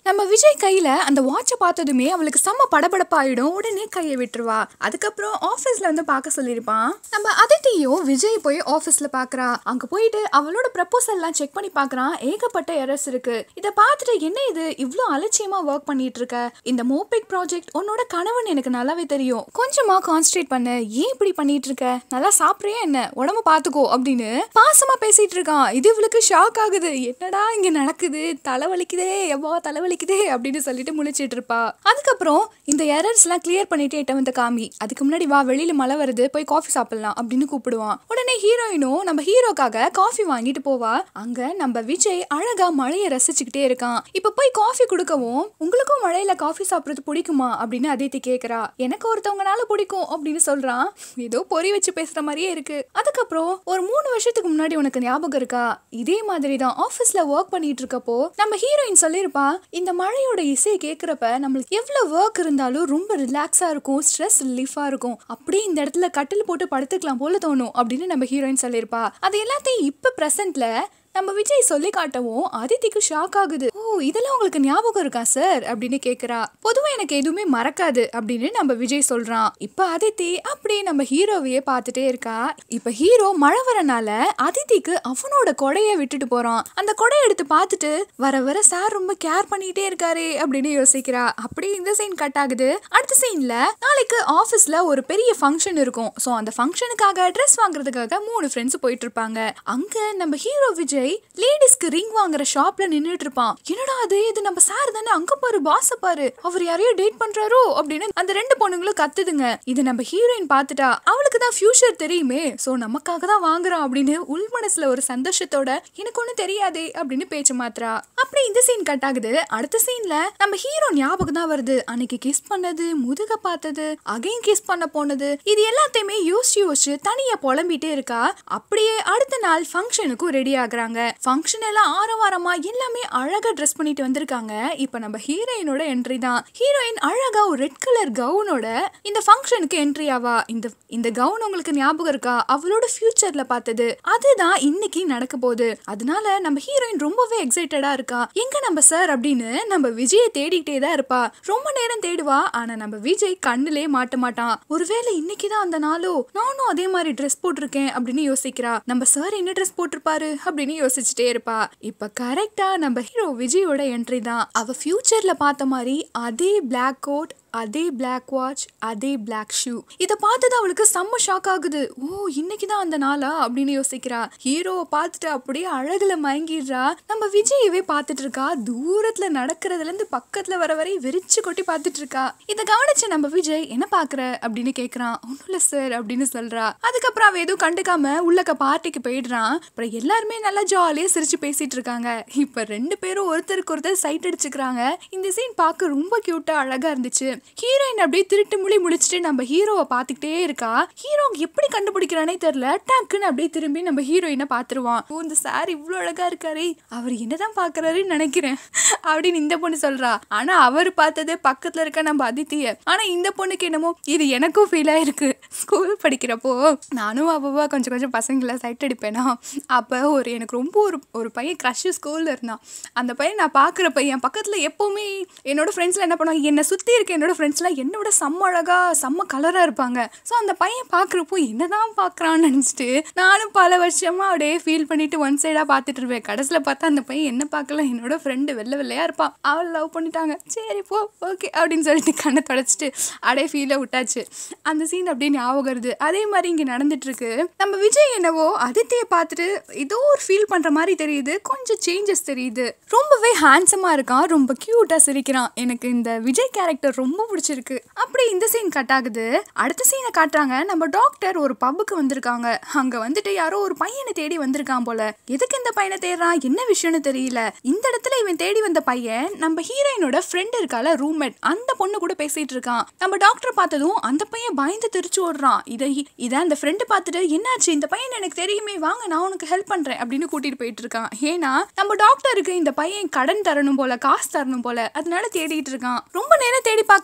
நம்ம விஜய் கையில அந்த வாட்சை பார்த்ததுமே அவளுக்கு செம்ம படபடப்பாயிடும் உடனே கையை விட்டுருவா அதுக்கப்புறம் ஆஃபீஸ்ல வந்து பார்க்க சொல்லியிருப்பான் நம்ம அதித்தியும் விஜய் போய் ஆஃபீஸ்ல பார்க்கறா அங்க போயிட்டு அவளோட ப்ரப்போசல் எல்லாம் செக் பண்ணி பார்க்கறான் ஏகப்பட்ட எரர்ஸ் இருக்கு இதை பார்த்துட்டு என்ன இது இவ்ளோ அலட்சியமா ஒர்க் பண்ணிட்டு இருக்க இந்த மோபிக் ப்ராஜெக்ட் உன்னோட கணவன் எனக்கு நல்லாவே தெரியும் கொஞ்சமா கான்சென்ட்ரேட் பண்ணு ஏன் இப்படி பண்ணிட்டு இருக்க நல்லா சாப்பிட்றியா என்ன உடம்ப பாத்துக்கோ அப்படின்னு பாசமா பேசிட்டு இருக்கான் இது இவளுக்கு ஷாக் ஆகுது என்னடா இங்க நடக்குது தலைவலிக்குதே எவ்வளோ தலைவலிக்குதே அப்படின்னு சொல்லிட்டு முழிச்சிட்டு இருப்பா அதுக்கப்புறம் இந்த எரர்ஸ் எல்லாம் கிளியர் பண்ணிட்டு எட்ட வந்து காமி அதுக்கு முன்னாடி வா வெளியில மழை வருது போய் காஃபி சாப்பிடலாம் அப்படின்னு கூப்பிடுவான் உடனே ஹீரோயினும் நம்ம ஹீரோக்காக காஃபி வாங்கிட்டு போவா அங்க நம்ம விஜய் அழகா மழையை ரசிச்சுக்கிட்டே இருக்கான் இப்ப போய் காஃபி கொடுக்கவும் உங்களுக்கும் மழையில காஃபி சாப்பிடுறது பிடிக்குமா அப்படின்னு அதித்தி கேக்குறா எனக்கு ஒருத்தவங்கனால பிடிக்கும் அப்படின்னு சொல்றான் ஏதோ பொறி வச்சு பேசுற மாதிரியே இருக்கு அதுக்கப்புறம் ஒரு மூணு வருஷத்துக்கு முன்னாடி உனக்கு ஞாபகம் இருக்கா இதே மாதிரி தான் ஆஃபீஸ்ல ஒர்க் பண்ணிட்டு இருக்கப்போ நம்ம ஹீரோயின் சொல்லியிருப்பா இந்த மழையோட இசையை கேட்குறப்ப நம்மளுக்கு எவ்வளவு ஒர்க் இருந்தாலும் ரொம்ப ரிலாக்ஸா இருக்கும் ஸ்ட்ரெஸ் ரிலீஃபா இருக்கும் அப்படியே இந்த இடத்துல கட்டில் போட்டு படுத்துக்கலாம் போல தோணும் அப்படின்னு நம்ம ஹீரோயின் சொல்லியிருப்பா அது எல்லாத்தையும் இப்ப பிரசன்ட்ல நம்ம விஜய் சொல்லி காட்டவும் அதித்திக்கு ஷாக் ஆகுது ஓ இதெல்லாம் உங்களுக்கு ஞாபகம் இருக்கா சார் அப்படின்னு கேக்குறா பொதுவா எனக்கு எதுவுமே மறக்காது அப்படின்னு நம்ம விஜய் சொல்றான் இப்ப அதித்தி அப்படியே நம்ம ஹீரோவையே பார்த்துட்டே இருக்கா இப்ப ஹீரோ மழை வரனால அதித்திக்கு அவனோட கொடைய விட்டுட்டு போறான் அந்த கொடையை எடுத்து பார்த்துட்டு வர வர சார் ரொம்ப கேர் பண்ணிட்டே இருக்காரு அப்படின்னு யோசிக்கிறா அப்படியே இந்த சீன் கட் ஆகுது அடுத்த சீன்ல நாளைக்கு ஆபீஸ்ல ஒரு பெரிய ஃபங்க்ஷன் இருக்கும் ஸோ அந்த ஃபங்க்ஷனுக்காக ட்ரெஸ் வாங்குறதுக்காக மூணு ஃப்ரெண்ட்ஸ் போயிட்டு இருப்பாங்க அங்க நம்ம ஹீரோ விஜய் லேடிஸ்க்கு ரிங் வாங்குற ஷாப்ல நின்னுட்டு இருப்பான் என்னடா அது இது நம்ம சார் தானே அங்க பாரு பாச பாரு அவர் யாரையோ டேட் பண்றாரோ அப்படின்னு அந்த ரெண்டு பொண்ணுங்களும் கத்துதுங்க இது நம்ம ஹீரோயின் பார்த்துட்டா அவளுக்கு தான் ஃபியூச்சர் தெரியுமே சோ நமக்காக தான் வாங்குறான் அப்படின்னு உள் மனசுல ஒரு சந்தோஷத்தோட எனக்கு ஒண்ணும் தெரியாதே அப்படின்னு பேச்சு மாத்துறா அப்படி இந்த சீன் கட் ஆகுது அடுத்த சீன்ல நம்ம ஹீரோ ஞாபகம் தான் வருது அன்னைக்கு கிஸ் பண்ணது முதுக பார்த்தது அகைன் கிஸ் பண்ண போனது இது எல்லாத்தையுமே யோசிச்சு யோசிச்சு தனியா புலம்பிட்டே இருக்கா அப்படியே அடுத்த நாள் ஃபங்க்ஷனுக்கும் ரெடி ஆகுறாங்க ஃபங்க்ஷன் எல்லாம் ஆரவாரமா எல்லாமே அழகா ட்ரெஸ் பண்ணிட்டு வந்திருக்காங்க இப்போ நம்ம ஹீரோயினோட என்ட்ரி தான் ஹீரோயின் அழகா ஒரு ரெட் கலர் கவுனோட இந்த ஃபங்க்ஷனுக்கு என்ட்ரி ஆவா இந்த இந்த கவுன் உங்களுக்கு ஞாபகம் இருக்கா அவளோட ஃபியூச்சர்ல பார்த்தது அதுதான் இன்னைக்கு நடக்க போகுது அதனால நம்ம ஹீரோயின் ரொம்பவே எக்ஸைட்டடா இருக்கா எங்க நம்ம சார் அப்படின்னு நம்ம விஜயை தேடிக்கிட்டே தான் இருப்பா ரொம்ப நேரம் தேடுவா ஆனா நம்ம விஜய் கண்ணுலே மாட்ட மாட்டான் ஒருவேளை இன்னைக்கு தான் அந்த நாளோ நானும் அதே மாதிரி ட்ரெஸ் போட்டிருக்கேன் அப்படின்னு யோசிக்கிறா நம்ம சார் என்ன ட்ரெஸ் போட்டிருப்பாரு அப்படின்னு யோசிச்சுட்டே இருப்பா இப்ப கரெக்டா நம்ம ஹீரோ விஜயோட என்ட்ரி தான் அவ ஃபியூச்சர்ல பார்த்த மாதிரி அதே பிளாக் கோட் அதே பிளாக் வாட்ச் அதே பிளாக் ஷூ இதை பார்த்தது அவளுக்கு செம்ம ஷாக் ஆகுது ஓ இன்னைக்கு தான் அந்த நாளா அப்படின்னு யோசிக்கிறா ஹீரோவை பார்த்துட்டு அப்படியே அழகுல மயங்கிடுறா நம்ம விஜயவே பார்த்துட்டு இருக்கா தூரத்துல நடக்கிறதுல இருந்து பக்கத்துல வர வரை விரிச்சு கொட்டி பார்த்துட்டு இருக்கா இதை கவனிச்ச நம்ம விஜய் என்ன பாக்குற அப்படின்னு கேக்குறான் ஒன்றும் இல்லை சார் அப்படின்னு சொல்றா அதுக்கப்புறம் அவ எதுவும் கண்டுக்காம உள்ளக்க பார்ட்டிக்கு போயிடுறான் அப்புறம் எல்லாருமே நல்லா ஜாலியா சிரிச்சு பேசிட்டு இருக்காங்க இப்ப ரெண்டு பேரும் ஒருத்தருக்கு ஒருத்தர் சைட் அடிச்சுக்கிறாங்க இந்த சீன் பார்க்க ரொம்ப கியூட்டா அழகா இருந்துச்சு ஹீரோயின் அப்படியே திருட்டு முழி முடிச்சுட்டு நம்ம ஹீரோவை பார்த்துக்கிட்டே இருக்கா ஹீரோ எப்படி கண்டுபிடிக்கிறானே தெரியல டக்குன்னு அப்படியே திரும்பி நம்ம ஹீரோயினை பார்த்துருவான் ஓ இந்த சார் இவ்வளோ அழகா இருக்காரே அவர் என்னதான் பார்க்கறாருன்னு நினைக்கிறேன் அப்படின்னு இந்த பொண்ணு சொல்றா ஆனா அவர் பார்த்தது பக்கத்துல இருக்க நம்ம அதித்திய ஆனா இந்த பொண்ணுக்கு என்னமோ இது எனக்கும் ஃபீல் ஆயிருக்கு ஸ்கூல் படிக்கிறப்போ நானும் அவ்வளவா கொஞ்சம் கொஞ்சம் பசங்களை சைட் அடிப்பேனா அப்போ ஒரு எனக்கு ரொம்ப ஒரு ஒரு பையன் க்ரஷ் ஸ்கூல்ல இருந்தான் அந்த பையன் நான் பார்க்குற பையன் பக்கத்துல எப்பவுமே என்னோட ஃப்ரெண்ட்ஸ்ல என்ன பண்ணுவாங்க என்னை சுத்தி இருக்க என்னோட ஃப்ரெண்ட்ஸ்லாம் என்னோட செம்ம அழகா செம்ம கலரா இருப்பாங்க ஸோ அந்த பையன் பார்க்குறப்போ என்னதான் பார்க்கறான்னு நினச்சிட்டு நானும் பல வருஷமா அப்படியே ஃபீல் பண்ணிட்டு ஒன் சைடா பார்த்துட்டு இருப்பேன் கடைசியில் பார்த்தா அந்த பையன் என்ன பார்க்கல என்னோட ஃப்ரெண்டு வெள்ளை வெள்ளையா இருப்பான் அவள் லவ் பண்ணிட்டாங்க சரி போ ஓகே அப்படின்னு சொல்லிட்டு கண்ணை தொடச்சிட்டு அப்படியே ஃபீலை விட்டாச்சு அந்த சீன் அப்படியே ஞாபகம் வருது அதே மாதிரி இங்கே நடந்துட்டு இருக்கு நம்ம விஜய் என்னவோ அதித்தியை பார்த்துட்டு ஏதோ ஒரு ஃபீல் பண்ற மாதிரி தெரியுது கொஞ்சம் சேஞ்சஸ் தெரியுது ரொம்பவே ஹேண்ட்ஸமா இருக்கான் ரொம்ப கியூட்டா சிரிக்கிறான் எனக்கு இந்த விஜய் கேரக்டர் ரொம்ப பிடிச்சிருக்கு அப்படி இந்த சீன் கட் ஆகுது அடுத்த சீனை காட்டுறாங்க நம்ம டாக்டர் ஒரு பப்புக்கு வந்திருக்காங்க அங்க வந்துட்டு யாரோ ஒரு பையனை தேடி வந்திருக்கான் போல எதுக்கு இந்த பையனை தேடுறான் என்ன விஷயம்னு தெரியல இந்த இடத்துல இவன் தேடி வந்த பையன் நம்ம ஹீரோயினோட ஃப்ரெண்ட் இருக்கால ரூம்மேட் அந்த பொண்ணு கூட பேசிட்டு இருக்கான் நம்ம டாக்டர் பார்த்ததும் அந்த பையன் பயந்து திருச்சு ஓடுறான் இதை இதை அந்த ஃப்ரெண்டு பார்த்துட்டு என்னாச்சு இந்த பையன் எனக்கு தெரியுமே வாங்க நான் உனக்கு ஹெல்ப் பண்றேன் அப்படின்னு கூட்டிட்டு போயிட்டு இருக்கான் ஏன்னா நம்ம டாக்டருக்கு இந்த பையன் கடன் தரணும் போல காசு தரணும் போல அதனால தேடிட்டு இருக்கான் ரொம்ப நேரம் தேடி பார்க்க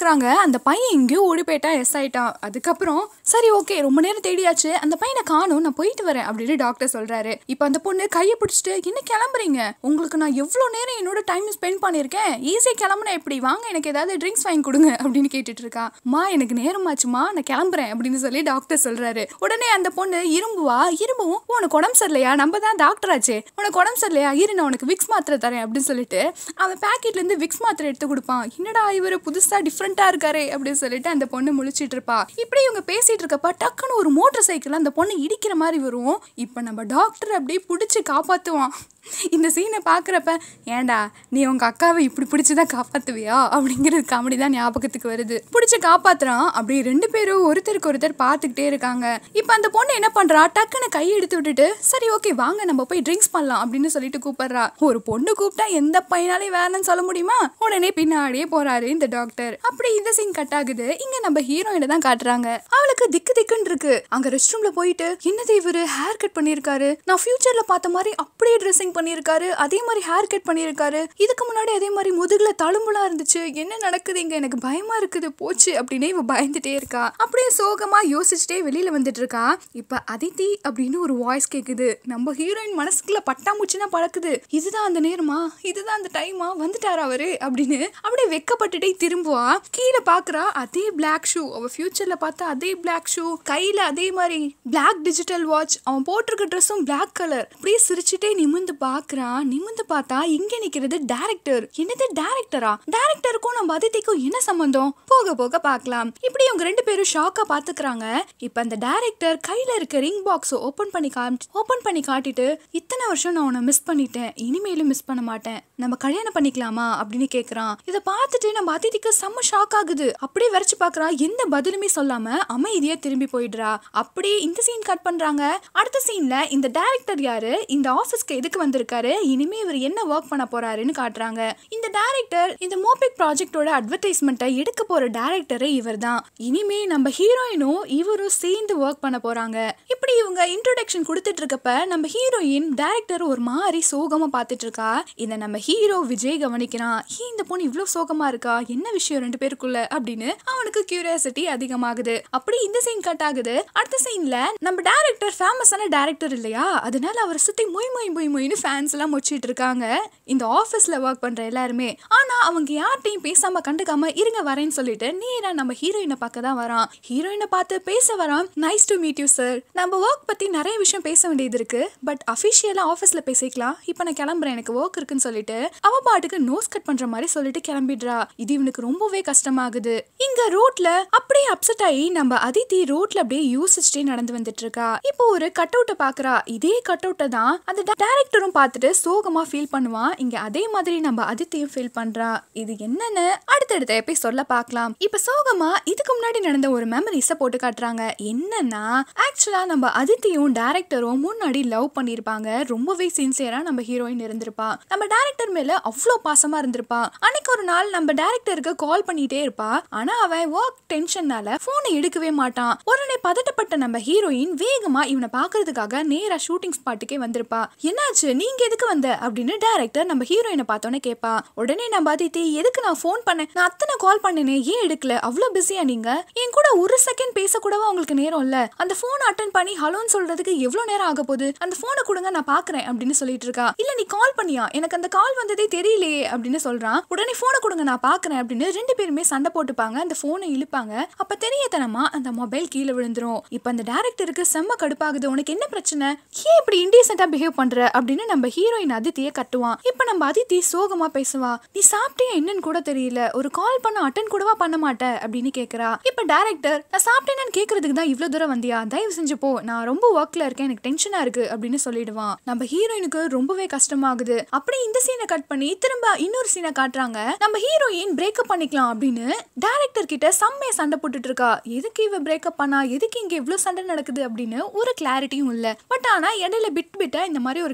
பாக்குறாங்க அந்த பையன் எங்கேயோ ஓடி போயிட்டான் எஸ் ஆயிட்டான் அதுக்கப்புறம் சரி ஓகே ரொம்ப நேரம் தேடியாச்சு அந்த பையனை காணும் நான் போயிட்டு வரேன் அப்படின்னு டாக்டர் சொல்றாரு இப்போ அந்த பொண்ணு கையை பிடிச்சிட்டு என்ன கிளம்புறீங்க உங்களுக்கு நான் எவ்வளோ நேரம் என்னோட டைம் ஸ்பெண்ட் பண்ணியிருக்கேன் ஈஸியாக கிளம்புனா எப்படி வாங்க எனக்கு ஏதாவது ட்ரிங்க்ஸ் வாங்கி கொடுங்க அப்படின்னு கேட்டுட்டு இருக்கா மா எனக்கு நேரமாச்சுமா நான் கிளம்புறேன் அப்படின்னு சொல்லி டாக்டர் சொல்றாரு உடனே அந்த பொண்ணு இரும்புவா இரும்பும் உனக்கு உடம்பு சரியில்லையா நம்ம தான் டாக்டர் ஆச்சே உனக்கு உடம்பு சரியில்லையா இரு நான் உனக்கு விக்ஸ் மாத்திரை தரேன் அப்படின்னு சொல்லிட்டு அவன் பாக்கெட்ல இருந்து விக்ஸ் மாத்திரை எடுத்து கொடுப்பான் என்னடா இவர் புதுசா டிஃப்ரெண்டா இருக்காரே அப்படின்னு சொல்லிட்டு அந்த பொண்ணு முழிச்சிட்டு இருப்பா இப்படி இவங்க பேசிட்டு இருக்கப்ப டக்குன்னு ஒரு மோட்டார் சைக்கிள் அந்த பொண்ணு இடிக்கிற மாதிரி வரும் இப்போ நம்ம டாக்டர் அப்படியே பிடிச்சி காப்பாத்துவான் இந்த சீனை பார்க்குறப்ப ஏன்டா நீ உங்க அக்காவை இப்படி பிடிச்சி தான் காப்பாத்துவியா அப்படிங்கிறது காமெடி தான் ஞாபகத்துக்கு வருது பிடிச்சி காப்பாத்துறான் அப்படி ரெண்டு பேரும் ஒருத்தருக்கு ஒருத்தர் பார்த்துக்கிட்டே இருக்காங்க இப்போ அந்த பொண்ணு என்ன பண்றா டக்குன்னு கை எடுத்து விட்டுட்டு சரி ஓகே வாங்க நம்ம போய் ட்ரிங்க்ஸ் பண்ணலாம் அப்படின்னு சொல்லிட்டு கூப்பிடுறா ஒரு பொண்ணு கூப்பிட்டா எந்த பையனாலையும் வேணும்னு சொல்ல முடியுமா உடனே பின்னாடியே போறாரு இந்த டாக்டர் அப்படி இந்த சீன் கட் ஆகுது இங்க நம்ம ஹீரோயினை தான் காட்டுறாங்க அவளுக்கு திக்கு திக்குன்னு இருக்கு அங்க ரெஸ்ட் ரூம்ல போயிட்டு என்னது இவரு ஹேர் கட் பண்ணிருக்காரு நான் ஃபியூச்சர்ல பார்த்த மாதிரி அப்படியே ட்ரெஸ்ஸிங் பண்ணிருக்காரு அதே மாதிரி ஹேர் கட் பண்ணிருக்காரு இதுக்கு முன்னாடி அதே மாதிரி முதுகுல தழும்புலாம் இருந்துச்சு என்ன நடக்குது இங்க எனக்கு பயமா இருக்குது போச்சு அப்படின்னு இவ பயந்துட்டே இருக்கா அப்படியே சோகமா யோசிச்சுட்டே வெளியில வந்துட்டு இருக்கா இப்ப அதித்தி அப்படின்னு ஒரு வாய்ஸ் கேக்குது நம்ம ஹீரோயின் மனசுக்குள்ள பட்டாம்பூச்சினா பழக்குது இதுதான் அந்த நேரமா இதுதான் அந்த டைமா வந்துட்டாரா அவரு அப்படின்னு அப்படியே வெக்கப்பட்டுட்டே திரும்புவா கீழே பாக்குறா அதே பிளாக் ஷூ அவ ஃபியூச்சர்ல பார்த்தா அதே பிளாக் ஷூ கையில அதே மாதிரி பிளாக் டிஜிட்டல் வாட்ச் அவன் போட்டிருக்க ட்ரெஸ்ஸும் பிளாக் கலர் அப்படியே சிரிச்சுட்டே நிமிந்து பாக்குறான் நிமிந்து பார்த்தா இங்க நிக்கிறது டேரக்டர் என்னது டேரக்டரா டேரக்டருக்கும் நம்ம அதித்திக்கும் என்ன சம்பந்தம் போக போக பார்க்கலாம் இப்படி இவங்க ரெண்டு பேரும் ஷாக்கா பாத்துக்கிறாங்க இப்ப அந்த டேரக்டர் கையில இருக்க ரிங் பாக்ஸ் ஓபன் பண்ணி காமி ஓபன் பண்ணி காட்டிட்டு இத்தனை வருஷம் நான் உன்னை மிஸ் பண்ணிட்டேன் இனிமேலும் மிஸ் பண்ண மாட்டேன் நம்ம கல்யாணம் பண்ணிக்கலாமா அப்படின்னு கேக்குறான் இதை பார்த்துட்டு நம்ம அதிதிக்கு செம்ம ஷாக் ஆகுது அப்படியே வரைச்சு பாக்குறா எந்த பதிலுமே சொல்லாம அமைதியா திரும்பி போயிடுறா அப்படியே இந்த சீன் கட் பண்றாங்க அடுத்த சீன்ல இந்த டேரக்டர் யாரு இந்த ஆபீஸ்க்கு எதுக்கு வந்திருக்காரு இனிமே இவர் என்ன ஒர்க் பண்ண போறாருன்னு காட்டுறாங்க இந்த டேரக்டர் இந்த மோபிக் ப்ராஜெக்டோட அட்வர்டைஸ்மெண்ட்டை எடுக்க போற டேரக்டரே இவர் தான் இனிமே நம்ம ஹீரோயினும் இவரும் சேர்ந்து ஒர்க் பண்ண போறாங்க இப்படி இவங்க இன்ட்ரோடக்ஷன் கொடுத்துட்டு இருக்கப்ப நம்ம ஹீரோயின் டேரக்டர் ஒரு மாதிரி சோகமா பார்த்துட்டு இருக்கா இதை நம்ம ஹீரோ விஜய் கவனிக்கிறான் "ஏன் இந்த பொண்ணு இவ்வளோ சோகமா இருக்கா என்ன விஷயம் ரெண்டு பேருக்குள்ள அப்படின்னு அவனுக்கு கியூரியாசிட்டி அதிகமாகுது அப்படி இந்த சீன் கட் ஆகுது அடுத்த சீன்ல நம்ம டேரக்டர் ஃபேமஸான டேரக்டர் இல்லையா அதனால அவரை சுத்தி மொய் மொய் மொய் மொய்னு ஃபேன்ஸ் எல்லாம் மொச்சிட்டு இருக்காங்க இந்த ஆஃபீஸ்ல ஒர்க் பண்ற எல்லாருமே ஆனா அவங்க யார்ட்டையும் பேசாம கண்டுக்காம இருங்க வரேன்னு சொல்லிட்டு நேரா நம்ம ஹீரோயினை பார்க்க தான் வரான் ஹீரோயினை பார்த்து பேச வரான் nice to meet you sir நம்ம ஒர்க் பத்தி நிறைய விஷயம் பேச வேண்டியது இருக்கு பட் அஃபிஷியலா ஆஃபீஸ்ல பேசிக்கலாம் இப்போ நான் கிளம்புறேன் எனக்கு ஒர்க் இருக்குன்னு சொல்லிட்டு அவ பாட்டுக்கு நோஸ் கட் பண்ற மாதிரி சொல்லிட்டு கிளம்பிடுறா இது இவனுக்கு ரொம்பவே கஷ்டமாகுது இங்க ரோட்ல அப்படியே அப்செட் ஆகி நம்ம அதித்தி ரோட்ல அப்படியே யோசிச்சுட்டே நடந்து வந்துட்டு இருக்கா இப்போ ஒரு கட் அவுட்டை பாக்குறா இதே கட் அவுட்டை தான் அந்த டேரக்டரும் பார்த்துட்டு சோகமா ஃபீல் பண்ணுவான் இங்க அதே மாதிரி நம்ம அதித்தியும் ஃபீல் பண்றா இது என்னன்னு அடுத்தடுத்த எபிசோட்ல பார்க்கலாம் இப்ப சோகமா இதுக்கு முன்னாடி நடந்த ஒரு மெமரிஸை போட்டு காட்டுறாங்க என்னன்னா ஆக்சுவலா நம்ம அதித்தியும் டேரக்டரும் முன்னாடி லவ் பண்ணிருப்பாங்க ரொம்பவே சின்சியரா நம்ம ஹீரோயின் இருந்திருப்பா நம்ம டேரக்டர் மேல அவ்வளோ பாசமா இருந்திருப்பா அன்னைக்கு ஒரு நாள் நம்ம டேரக்டருக்கு கால் பண்ணிட்டே இருப்பா ஆனா அவன் ஒர்க் டென்ஷன்னால போனை எடுக்கவே மாட்டான் உடனே பதட்டப்பட்ட நம்ம ஹீரோயின் வேகமா இவனை பாக்குறதுக்காக நேரா ஷூட்டிங் ஸ்பாட்டுக்கே வந்திருப்பா என்னாச்சு நீங்க எதுக்கு வந்த அப்படின்னு டேரக்டர் நம்ம ஹீரோயினை பார்த்தோன்னே கேட்பா உடனே நம்ம அதித்தி எதுக்கு நான் ஃபோன் பண்ணேன் நான் அத்தனை கால் பண்ணேனே ஏன் எடுக்கல அவ்வளோ பிஸியா நீங்க என் கூட ஒரு செகண்ட் பேச கூடவா உங்களுக்கு நேரம் இல்ல அந்த போன் அட்டன் பண்ணி ஹலோன்னு சொல்றதுக்கு எவ்வளவு நேரம் ஆக போகுது அந்த போனை கொடுங்க நான் பாக்குறேன் அப்படின்னு சொல்லிட்டு இருக்கா இல்ல நீ கால் பண்ணியா எனக்கு அந்த கால் வந்ததே தெரியலையே அப்படின்னு சொல்றான் உடனே போனை கொடுங்க நான் பாக்குறேன் அப்படின்னு ரெண்டு பேருமே சண்டை போட்டுப்பாங்க அந்த போனை இழுப்பாங்க அப்ப தெரியத்தனமா அந்த மொபைல் கீழே விழுந்துரும் இப்ப அந்த டேரக்டருக்கு செம்ம கடுப்பாகுது உனக்கு என்ன பிரச்சனை ஏன் இப்படி இன்டீசென்டா பிஹேவ் பண்ற அப்படின்னு நம்ம ஹீரோயின் அதித்திய கட்டுவான் இப்ப நம்ம அதித்தி சோகமா பேசுவா நீ சாப்பிட்டியா என்னன்னு கூட தெரியல ஒரு கால் பண்ண அட்டன் கூடவா பண்ண மாட்ட அப்படின்னு கேக்குறா இப்ப டேரக்டர் நான் சாப்பிட்டேன்னு கேக்குறதுக்கு தான் இவ்வளவு தூரம் வந்தியா தயவு செஞ்சு போ நான் ரொம்ப ஒர்க்ல இருக்கேன் எனக்கு டென்ஷனா இருக்கு அப்படின்னு சொல்லிடுவான் நம்ம ஹீரோயினுக்கு ரொம்பவே கஷ்டமாகுது அப்படி இந்த சீனை கட் பண்ணி திரும்ப இன்னொரு சீனை காட்டுறாங்க நம்ம ஹீரோயின் பிரேக்கப் பண்ணிக்கலாம் அப்படின்னு டேரக்டர் கிட்ட செம்மையா சண்டை போட்டுட்டு இருக்கா எதுக்கு இவ பிரேக்கப் பண்ணா எதுக்கு இங்க இவ்வளவு சண்டை நடக்குது அப்படின்னு ஒரு கிளாரிட்டியும் இல்ல பட் ஆனா இடையில பிட் பிட்டா இந்த மாதிரி ஒரு கிளிப் எல்லாம்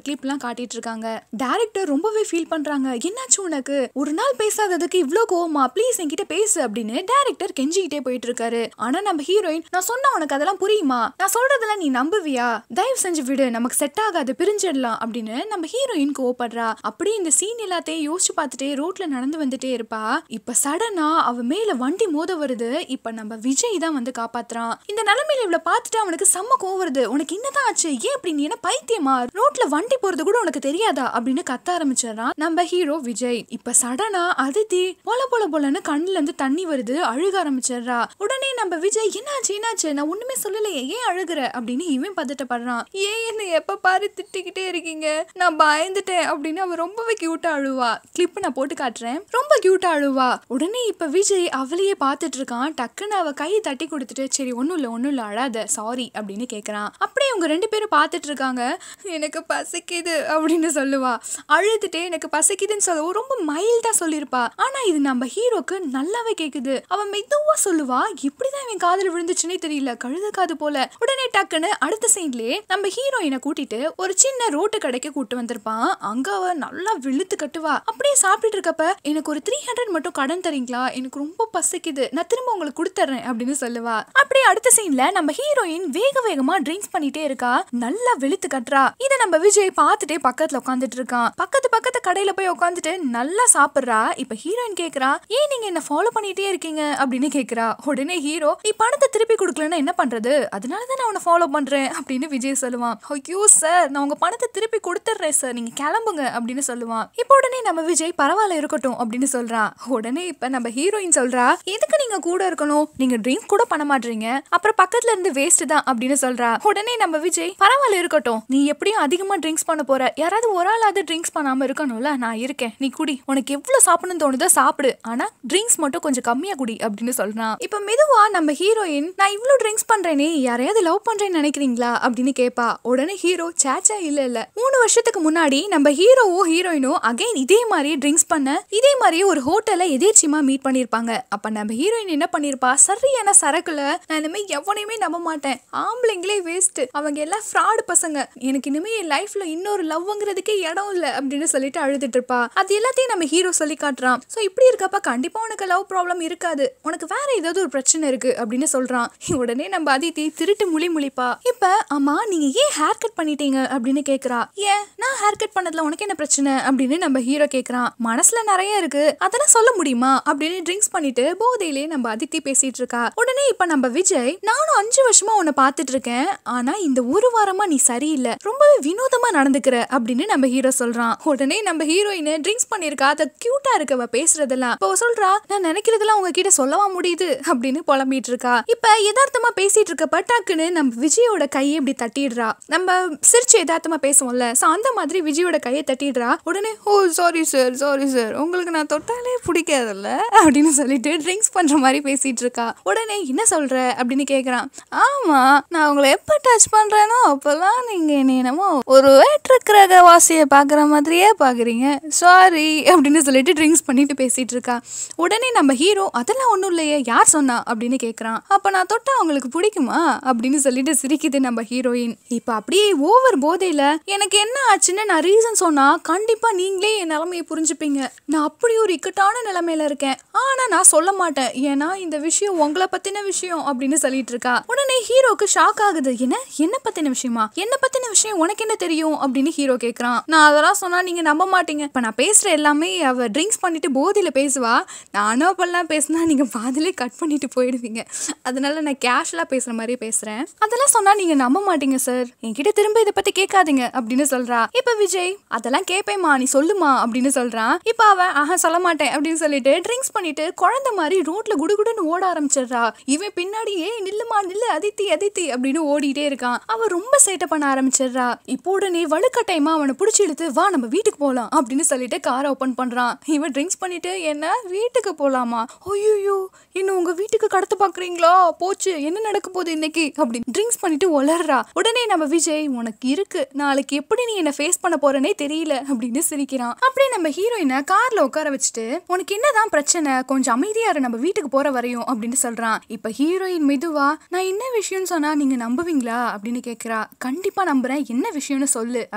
காட்டிட்டு இருக்காங்க டேரக்டர் ரொம்பவே ஃபீல் பண்றாங்க என்னாச்சு உனக்கு ஒரு நாள் பேசாததுக்கு இவ்ளோ கோவமா ப்ளீஸ் என்கிட்ட பேசு அப்படின்னு டேரக்டர் கெஞ்சிக்கிட்டே போயிட்டு இருக்காரு ஆனா நம்ம ஹீரோயின் நான் சொன்னா உனக்கு அதெல்லாம் புரியுமா நான் சொல்றதெல்லாம் நீ நம்புவியா தயவு செஞ்சு விடு நமக்கு செட் ஆகாது பிரிஞ்சிடலாம் அப்படின்னு நம்ம ஹீரோயின் கோவப்படுறா அப்படியே இந்த சீன் எல்லாத்தையும் யோசிச்சு பார்த்துட்டே ரோட்ல நடந்து வந்துட்டே இருப்பா இப்ப சடனா அவ மேல வண்டி மோத வருது இப்ப நம்ம விஜய் தான் வந்து காப்பாத்துறான் இந்த நிலைமையில இவ்வளவு பார்த்துட்டு அவனுக்கு செம்ம கோவம் வருது உனக்கு என்னதான் ஆச்சு ஏன் இப்படி நீ என்ன பைத்தியமா ரோட்ல வண்டி போறது கூட உனக்கு தெரியாதா அப்படின்னு கத்த ஆரம்பிச்சிடறான் நம்ம ஹீரோ விஜய் இப்ப சடனா அதித்தி போல போல போலன்னு கண்ணுல இருந்து தண்ணி வருது அழுக ஆரம்பிச்சிடுறா உடனே நம்ம விஜய் என்னாச்சு என்னாச்சு நான் ஒண்ணுமே சொல்லலையே ஏன் அழுகுற அப்படின்னு இவன் பதட்டப்படுறான் ஏன் என்ன எப்ப பாரு திட்டிக்கிட்டே இருக்கீங்க நான் பயந்துட்டேன் அப்படின்னு அவ ரொம்பவே கியூட்டா அழுவா கிளிப் நான் போட்டு காட்டுறேன் ரொம்ப கியூட்டா அழுவா உடனே இப்ப விஜய் அவளையே பார்த்துட்டு இருக்கான் டக்குன்னு அவ கையை தட்டி கொடுத்துட்டு சரி ஒண்ணும் இல்ல ஒண்ணும் இல்ல அழாத சாரி அப்படின்னு கேக்குறான் அப்படியே இவங்க ரெண்டு பேரும் பார்த்துட்டு இருக்காங்க எனக்கு பசிக்குது அப்படின்னு சொல்லுவா அழுதுட்டே எனக்கு பசிக்குதுன்னு சொல்ல ரொம்ப மைல்டா சொல்லியிருப்பா ஆனா இது நம்ம ஹீரோக்கு நல்லாவே கேக்குது அவன் மெதுவா சொல்லுவா இப்படிதான் இவன் காதுல விழுந்துச்சுன்னே தெரியல கழுத காது போல உடனே டக்குன்னு அடுத்த சைட்லயே நம்ம ஹீரோயினை கூட்டிட்டு ஒரு சின்ன ரோட்டு கடைக்கு கூட்டு வந்திருப்பான் அங்க அவ நல்லா வெளுத்து கட்டுவா அப்படியே சாப்பிட்டுட்டு இருக்கப்ப எனக்கு ஒரு த்ரீ ஹண்ட்ரட் மட்டும் கடன் தரீங்களா எனக்கு ரொம்ப பசிக்குது நான் திரும்ப உங்களுக்கு கொடுத்துறேன் அப்படின்னு சொல்லுவா அப்படியே அடுத்த சீன்ல நம்ம ஹீரோயின் வேக வேகமா ட்ரிங்க்ஸ் பண்ணிட்டே இருக்கா நல்லா வெளுத்து கட்டுறா இத நம்ம விஜய் பார்த்துட்டே பக்கத்துல உட்காந்துட்டு இருக்கான் பக்கத்து பக்கத்து கடையில போய் உட்காந்துட்டு நல்லா சாப்பிடுறா இப்ப ஹீரோயின் கேக்குறா ஏன் நீங்க என்ன ஃபாலோ பண்ணிட்டே இருக்கீங்க அப்படின்னு கேக்குறா உடனே ஹீரோ நீ பணத்தை திருப்பி கொடுக்கலன்னா என்ன பண்றது அதனால தான் நான் உன்னை ஃபாலோ பண்றேன் அப்படின்னு விஜய் சொல்லுவான் ஐயோ சார் நான் உங்க பணத்தை திருப்பி கொடுத்துட்றேன் சார் நீங்க கிளம்புங்க அப்படின்னு சொல்லுவான் இப்போ உடனே நம்ம விஜய் பரவாயில்ல இருக்கட்டும் அப்படின்னு சொல்றான் உடனே இப்ப நம்ம ஹீரோயின் சொல்றா எதுக்கு நீங்க கூட இருக்கணும் நீங்க ட்ரிங்க் கூட பண்ண மாட்டீங்க அப்புறம் பக்கத்துல இருந்து வேஸ்ட் தான் அப்படின்னு சொல்றா உடனே நம்ம விஜய் பரவாயில்ல இருக்கட்டும் நீ எப்படியும் அதிகமா ட்ரிங்க்ஸ் பண்ண போற யாராவது ஒரு ஆளாவது ட்ரிங்க்ஸ் பண்ணாம இருக்கணும்ல நான் இருக்கேன் நீ குடி உனக்கு எவ்வளவு சாப்பிடணும்னு தோணுதோ சாப்பிடு ஆனா ட்ரிங்க்ஸ் மட்டும் கொஞ்சம் கம்மியா குடி அப்படின்னு சொல்றான் இப்ப மெதுவா நம்ம ஹீரோயின் நான் இவ்வளவு ட்ரிங்க்ஸ் பண்றேனே யாரையாவது லவ் பண்றேன்னு நினைக்கிறீங்களா அப்படின்னு கேப்பா உடனே ஹீரோ சேச்சா இல்ல இல்ல மூணு வருஷத்துக்கு முன்னாடி நம்ம ஹீரோவோ ஹீரோயினோ அகைன் இதே மாதிரி ட்ரிங்க்ஸ் பண்ண இதே மாதிரியே ஒரு ஹோட்டல்ல எதேர்ச்சியமா மீட் பண்ணிருப்பாங்க அப்ப நம்ம ஹீரோயின் என்ன பண்ணிருப்பா சரியான சரக்குல நான் இனிமே எவனையுமே நம்ப மாட்டேன் ஆம்பளைங்களே வேஸ்ட் அவங்க எல்லாம் ஃப்ராடு பசங்க எனக்கு இனிமே என் லைஃப்ல இன்னொரு லவ்ங்கிறதுக்கே இடம் இல்ல அப்படின்னு சொல்லிட்டு அழுதுட்டு இருப்பா அது எல்லாத்தையும் நம்ம ஹீரோ சொல்லி காட்டுறான் சோ இப்படி இருக்கப்ப கண்டிப்பா உனக்கு லவ் ப்ராப்ளம் இருக்காது உனக்கு வேற ஏதாவது ஒரு பிரச்சனை இருக்கு அப்படின்னு சொல்றான் உடனே நம்ம அதித்தி திருட்டு முழி முழிப்பா இப்ப ஆமா நீங்க ஏன் ஹேர் கட் பண்ணிட்டீங்க அப்படின்னு கேக்குறா ஏன் நான் ஹேர் கட் பண்ணதுல உனக்கு என்ன பிரச்சனை அப்படின்னு நம்ம ஹீரோ கேக்குறான் மனசுல நிறைய இருக்கு அதெல்லாம் சொல்ல முடியுமா அப்படின்னு ட்ரிங்க்ஸ் பண்ணிட்டு போதையிலே நம்ம அதித்தி பேசிட்டு இருக்கா உடனே இப்ப நம்ம விஜய் நானும் அஞ்சு வருஷமா உன்னை பார்த்துட்டு இருக்கேன் ஆனா இந்த ஒரு வாரமா நீ சரியில்லை ரொம்பவே வினோதமா நடந்துக்கிற அப்படின்னு நம்ம ஹீரோ சொல்றான் உடனே நம்ம ஹீரோயின் ட்ரிங்க்ஸ் பண்ணிருக்கா அத கியூட்டா இருக்கவ பேசுறதெல்லாம் இப்போ அவ சொல்றா நான் நினைக்கிறதெல்லாம் உங்ககிட்ட சொல்லவா முடியுது அப்படின்னு புலம்பிட்டு இருக்கா இப்ப யதார்த்தமா பேசிட்டு இருக்கப்ப டக்குன்னு நம்ம விஜயோட கையை இப்படி தட்டிடுறா நம்ம சிரிச்சு யதார்த்தமா பேசுவோம்ல சோ அந்த மாதிரி விஜயோட கையை தட்டிடுறா உடனே oh sorry sir sorry sir உங்களுக்கு நான் தொட்டாலே பிடிக்காதுல்ல அப்படின்னு சொல்லிட்டு ட்ரிங்க்ஸ் பண்ற மாதிரி பேசிட்டு இருக்கா உடனே என்ன சொல்ற அப்படின்னு கேக்குறான் ஆமா நான் உங்களை எப்ப டச் பண்றேனோ அப்பெல்லாம் நீங்க என்ன என்னமோ ஒரு வேற்றுக்கிரக வாசியை பாக்குற மாதிரியே பாக்குறீங்க சாரி அப்படின்னு சொல்லிட்டு ட்ரிங்க்ஸ் பண்ணிட்டு பேசிட்டு இருக்கா உடனே நம்ம ஹீரோ அதெல்லாம் ஒண்ணும் இல்லையே யார் சொன்னா அப்படின்னு கேக்குறான் அப்ப நான் தொட்டா உங்களுக்கு பிடிக்குமா அப்படின்னு சொல்லிட்டு சிரிக்குது நம்ம ஹீரோயின் இப்ப அப்படியே ஓவர் போதையில எனக்கு என்ன ஆச்சுன்னு நான் ரீசன் சொன்னா கண்டிப்பா நீங்களே என் நிலைமையை புரிஞ்சுப்பீங்க நான் அப்படி ஒரு இக்கட்டான நிலைமையில இருக்கேன் ஆனா நான் சொல்ல மாட்டேன் ஏன்னா இந்த விஷயம் உங்களை பத்தின விஷயம் அப்படின்னு சொல்லிட்டு இருக்கா உடனே ஹீரோக்கு ஷாக் ஆகுது என்ன என்ன பத்தின விஷயமா என்ன பத்தின விஷயம் உனக்கு என்ன தெரியும் அப்படின்னு ஹீரோ கேக்குறான் நான் அதெல்லாம் சொன்னா நீங்க நம்ப மாட்டீங்க இப்ப நான் பேசுற எல்லாமே அவ ட்ரிங்க்ஸ் பண்ணிட்டு போதையில பேசுவா நானும் அப்பெல்லாம் பேசினா நீங்க பாதிலே கட் பண்ணிட்டு போயிடுவீங்க அதனால நான் கேஷுவலா பேசுற மாதிரி பேசுறேன் அதெல்லாம் சொன்னா நீங்க நம்ப மாட்டீங்க சார் என்கிட்ட திரும்ப இதை பத்தி கேட்காதீங்க அப்படின்னு சொல்றா இப்ப விஜய் அதெல்லாம் கேப்பேம்மா நீ சொல்லுமா அப்படின்னு சொல்றான் இப்ப அவன் ஆஹா சொல்ல மாட்டேன் அப்படின்னு சொல்லிட்டு ட்ரிங்க்ஸ் பண்ணிட்டு குழந்தை மாதிரி ரோட்ல குடுகுடுன்னு ஓட ஆரம்பிச்சிடுறா இவன் பின்னாடி ஏய் நில்லுமா நில்லு அதித்தி அதித்தி அப்படின்னு ஓடிட்டே இருக்கான் அவ ரொம்ப சேட்டை பண்ண ஆரம்பிச்சிடுறா இப்போ உடனே வலுக்கட்டாயமா அவனை பிடிச்சி இழுத்து வா நம்ம வீட்டுக்கு போலாம் அப்படின்னு சொல்லிட்டு காரை ஓபன் பண்றான் இவன் ட்ரிங்க்ஸ் பண்ணிட்டு என்ன வீட்டுக்கு போலாமா ஐயோ இன்னும் உங்க வீட்டுக்கு கடத்த பாக்குறீங்களா போச்சு என்ன நடக்க போகுது இன்னைக்கு அப்படின்னு ட்ரிங்க்ஸ் பண்ணிட்டு உளர்றா உடனே நம்ம விஜய் உனக்கு இருக்கு நாளைக்கு எப்படி நீ என்ன ஃபேஸ் பண்ண போறேனே தெரியல அப்படின்னு சிரிக்கிறான் அப்படியே நம்ம ஹீரோயினை கார்ல உட்கார வச்சுட்டு உனக்கு என்னதான் பிரச்சனை கொஞ்சம் அமைதியா இரு நம்ம வீட்டுக்கு போற வரையும் அப்படின்னு சொல்றான் இப்ப ஹீரோயின் மெதுவா நான் என்ன விஷயம்னு சொன்னா நீங்க நம்புவீங்களா அப்படின்னு கேக்குறா கண்டிப்பா நம்புறேன் என்ன விஷயம்னு சொல்லு அப்படின்னு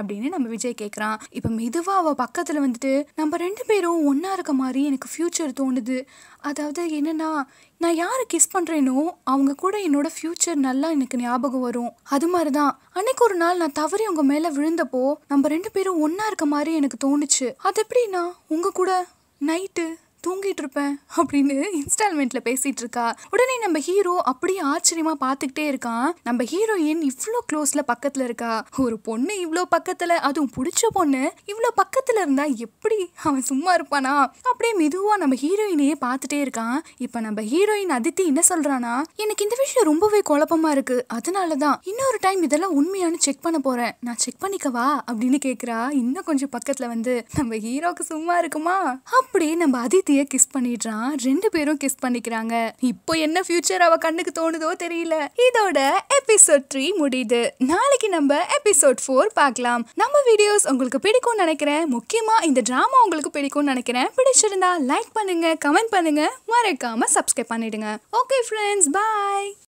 அப்படின்னு நம்ம விஜய் கேட்குறான் இப்போ மெதுவா அவ பக்கத்துல வந்துட்டு நம்ம ரெண்டு பேரும் ஒண்ணா இருக்க மாதிரி எனக்கு ஃபியூச்சர் தோணுது அதாவது என்னன்னா நான் யாரை கிஸ் பண்றேனோ அவங்க கூட என்னோட ஃபியூச்சர் நல்லா எனக்கு ஞாபகம் வரும் அது மாதிரி தான் அன்னைக்கு ஒரு நாள் நான் தவறி உங்க மேல விழுந்தப்போ நம்ம ரெண்டு பேரும் ஒண்ணா இருக்க மாதிரி எனக்கு தோணுச்சு அது எப்படின்னா உங்க கூட நைட்டு தூங்கிட்டு இருப்பேன் அப்படின்னு இன்ஸ்டால்மெண்ட்ல பேசிட்டு இருக்கா உடனே நம்ம ஹீரோ அப்படியே ஆச்சரியமா பார்த்துக்கிட்டே இருக்கான் நம்ம ஹீரோயின் இவ்வளோ க்ளோஸ்ல பக்கத்துல இருக்கா ஒரு பொண்ணு இவ்வளோ பக்கத்துல அதுவும் பிடிச்ச பொண்ணு இவ்வளோ பக்கத்துல இருந்தா எப்படி அவன் சும்மா இருப்பானா அப்படியே மெதுவா நம்ம ஹீரோயினையே பார்த்துட்டே இருக்கான் இப்போ நம்ம ஹீரோயின் அதித்தி என்ன சொல்றானா எனக்கு இந்த விஷயம் ரொம்பவே குழப்பமா இருக்கு அதனால தான் இன்னொரு டைம் இதெல்லாம் உண்மையானு செக் பண்ண போறேன் நான் செக் பண்ணிக்கவா அப்படின்னு கேக்குறா இன்னும் கொஞ்சம் பக்கத்துல வந்து நம்ம ஹீரோக்கு சும்மா இருக்குமா அப்படியே நம்ம அதித்திய கிஸ் பண்ணிடுறான் ரெண்டு பேரும் கிஸ் பண்ணிக்கிறாங்க இப்போ என்ன ஃபியூச்சர் அவ கண்ணுக்கு தோணுதோ தெரியல இதோட எபிசோட் த்ரீ முடியுது நாளைக்கு நம்ம எபிசோட் ஃபோர் பார்க்கலாம் நம்ம வீடியோஸ் உங்களுக்கு பிடிக்கும்னு நினைக்கிறேன் முக்கியமா இந்த டிராமா உங்களுக்கு பிடிக்கும்னு நினைக்கிறேன் பிடிச்சிருந்தா லைக் பண்ணுங்க கமெண்ட் பண்ணுங்க மறக்காம சப்ஸ்கிரைப் பண்ணிடுங்க ஓகே ஃப்ரெண்ட்ஸ் பாய்